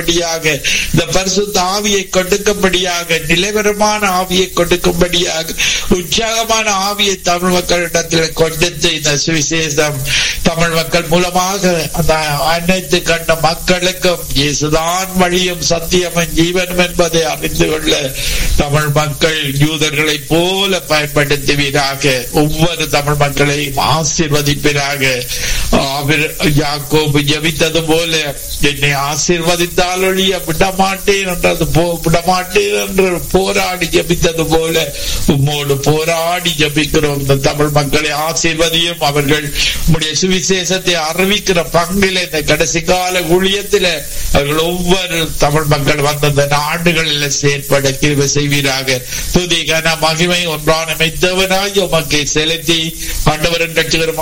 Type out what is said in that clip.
கொடுக்கும்படியாக இந்த பரிசுத்த ஆவியை கொடுக்கும்படியாக நிலைவரமான ஆவியை கொடுக்கும்படியாக உற்சாகமான ஆவியை தமிழ் மக்களிடத்தில் கொடுத்து இந்த சுவிசேஷம் தமிழ் மக்கள் மூலமாக அந்த அனைத்து கண்ட மக்களுக்கும் இயேசுதான் வழியும் சத்தியமும் ஜீவனும் என்பதை அறிந்து கொள்ள தமிழ் மக்கள் யூதர்களை போல பயன்படுத்துவீராக ஒவ்வொரு தமிழ் மக்களையும் ஆசீர்வதிப்பீராக அவர் யாக்கோபு ஜபித்தது போல என்னை ஆசீர்வதித்தால் ஒழிய விடமாட்டேன் என்றது போ- விடமாட்டேன் என்று போராடி ஜபித்தது போல உம்மோடு போராடி ஜபிக்கிறோம் இந்த தமிழ் மக்களை ஆசீர்வதியும் அவர்கள் உம்முடைய சுவிசேஷத்தை அறிவிக்கிற பங்கில இந்த கடைசி கால ஊழியத்தில அவர்கள் ஒவ்வொரு தமிழ் மக்கள் வந்த நாடுகளில் செயற்பட கிருபை செய்வீராக துதி கன மகிமை ஒன்றான மெத்தவனாய் உமக்கு செலுத்தி ஆண்டவரின் கட்சிகரமாக